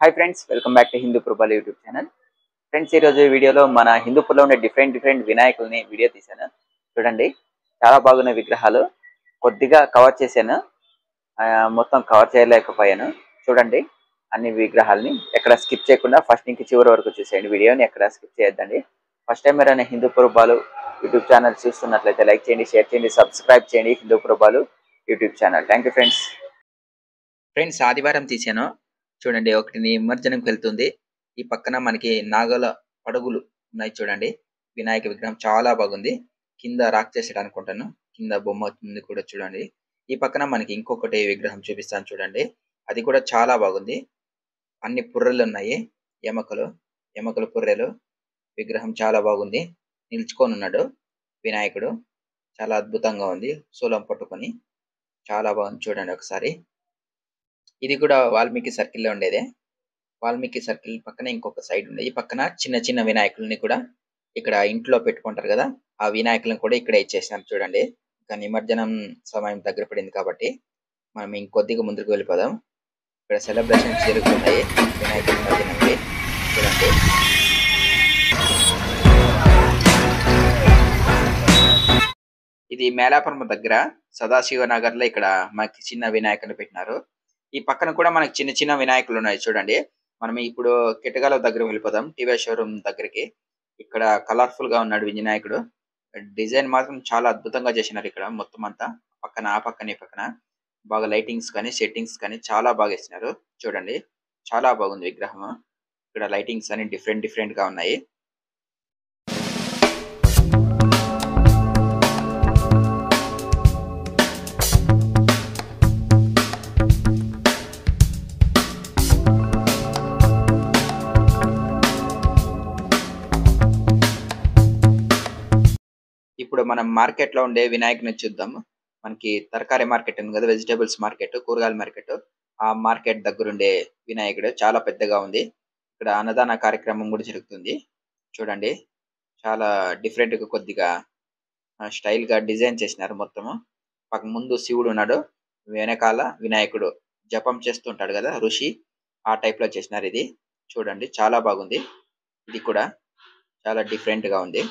hi friends welcome back to హిందూ ప్రభాల్ YouTube channel friends ఈరోజు వీడియోలో మన హిందూపూర్లో ఉండే డిఫరెంట్ డిఫరెంట్ వినాయకుల్ని వీడియో తీశాను చూడండి చాలా బాగున్న విగ్రహాలు కొద్దిగా కవర్ చేశాను ఆ, మొత్తం కవర్ చేయలేకపోయాను చూడండి అన్ని విగ్రహాలని ఎక్కడ స్కిప్ చేయకుండా ఫస్ట్ నుంచి చివరి వరకు చూసేయండి వీడియోని ఎక్కడ స్కిప్ చేయొద్దండి ఫస్ట్ టైం మీరు హిందూపూర్ బాలు యూట్యూబ్ ఛానల్ చూస్తున్నట్లయితే లైక్ చేయండి షేర్ చేయండి సబ్స్క్రైబ్ చేయండి Hindupur Balu YouTube channel thank you friends friends ఆదివారం తీసాను చూడండి ఒకటి నిమజ్జనంకి వెళ్తుంది ఈ పక్కన మనకి నాగల పడుగులు ఉన్నాయి చూడండి వినాయక విగ్రహం చాలా బాగుంది కింద రాక్ చేసాడు అనుకుంటాను కింద బొమ్మ ఉంది కూడా చూడండి ఈ పక్కన మనకి ఇంకొకటి విగ్రహం చూపిస్తాను చూడండి అది కూడా చాలా బాగుంది అన్ని పుర్రెలు ఉన్నాయి ఎమకలు ఎమకలు పుర్రెలు విగ్రహం చాలా బాగుంది నిల్చుకొని ఉన్నాడు వినాయకుడు చాలా అద్భుతంగా ఉంది శూలం పట్టుకొని చాలా బాగుంది చూడండి ఒకసారి ఇది కూడా వాల్మీకి సర్కిల్లో ఉండేదే వాల్మీకి సర్కిల్ పక్కన ఇంకొక సైడ్ ఉంది ఈ పక్కన చిన్న చిన్న వినాయకుల్ని కూడా ఇక్కడ ఇంట్లో పెట్టుకుంటారు కదా ఆ వినాయకులను కూడా ఇక్కడ ఇచ్చేసాను చూడండి ఇంకా నిమజ్జనం సమయం దగ్గర పడింది కాబట్టి మనం ఇంకొద్దిగా ముందుకు వెళ్ళిపోదాం ఇక్కడ సెలబ్రేషన్స్ జరుగుతున్నాయి వినాయక నిమజ్జనంకి చూడండి ఇది మేలాపురం దగ్గర సదాశివ నగర్ లో ఇక్కడ మనకి చిన్న వినాయకుని పెట్టినారు ఈ పక్కన కూడా మనకి చిన్న చిన్న వినాయకులు ఉన్నాయి చూడండి మనం ఇప్పుడు కిటగాల దగ్గర వెళ్ళిపోదాం టీవీ షోరూమ్ దగ్గరికి ఇక్కడ కలర్ఫుల్ గా ఉన్నాడు వినాయకుడు డిజైన్ మాత్రం చాలా అద్భుతంగా చేసినారు ఇక్కడ మొత్తం అంతా పక్కన ఆ పక్కన ఈ పక్కన బాగా లైటింగ్స్ కానీ సెట్టింగ్స్ కానీ చాలా బాగా ఇచ్చినారు చూడండి చాలా బాగుంది విగ్రహం ఇక్కడ లైటింగ్స్ అని డిఫరెంట్ డిఫరెంట్ గా ఉన్నాయి ఇప్పుడు మనం మార్కెట్ లో ఉండే వినాయకుని చూద్దాం మనకి తరకారీ మార్కెట్ ఉంది కదా వెజిటేబుల్స్ మార్కెట్ కూరగాయల మార్కెట్ ఆ మార్కెట్ దగ్గర ఉండే వినాయకుడు చాలా పెద్దగా ఉంది ఇక్కడ అన్నదాన కార్యక్రమం కూడా జరుగుతుంది చూడండి చాలా డిఫరెంట్ గా కొద్దిగా స్టైల్ గా డిజైన్ చేసినారు మొత్తము పక్క ముందు శివుడు ఉన్నాడు వెనకాల వినాయకుడు జపం చేస్తుంటాడు కదా ఋషి ఆ టైప్ లో చేసినారు ఇది చూడండి చాలా బాగుంది ఇది కూడా చాలా డిఫరెంట్ గా ఉంది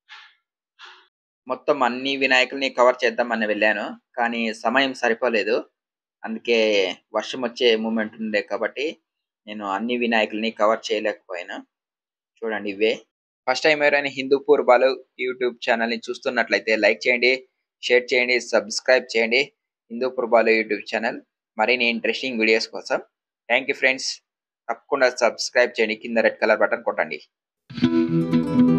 మొత్తం అన్ని వినాయకుల్ని కవర్ చేద్దామని వెళ్ళాను కానీ సమయం సరిపోలేదు అందుకే వర్షం వచ్చే మూమెంట్ ఉండే కాబట్టి నేను అన్ని వినాయకుల్ని కవర్ చేయలేకపోయాను చూడండి ఇవే ఫస్ట్ టైం ఎవరైనా హిందూపూర్ బాలు యూట్యూబ్ ఛానల్ని చూస్తున్నట్లయితే లైక్ చేయండి షేర్ చేయండి సబ్స్క్రైబ్ చేయండి హిందూపూర్ బాలు యూట్యూబ్ ఛానల్ మరిన్ని ఇంట్రెస్టింగ్ వీడియోస్ కోసం థ్యాంక్ యూ ఫ్రెండ్స్ తప్పకుండా సబ్స్క్రైబ్ చేయండి కింద రెడ్ కలర్ బటన్ కొట్టండి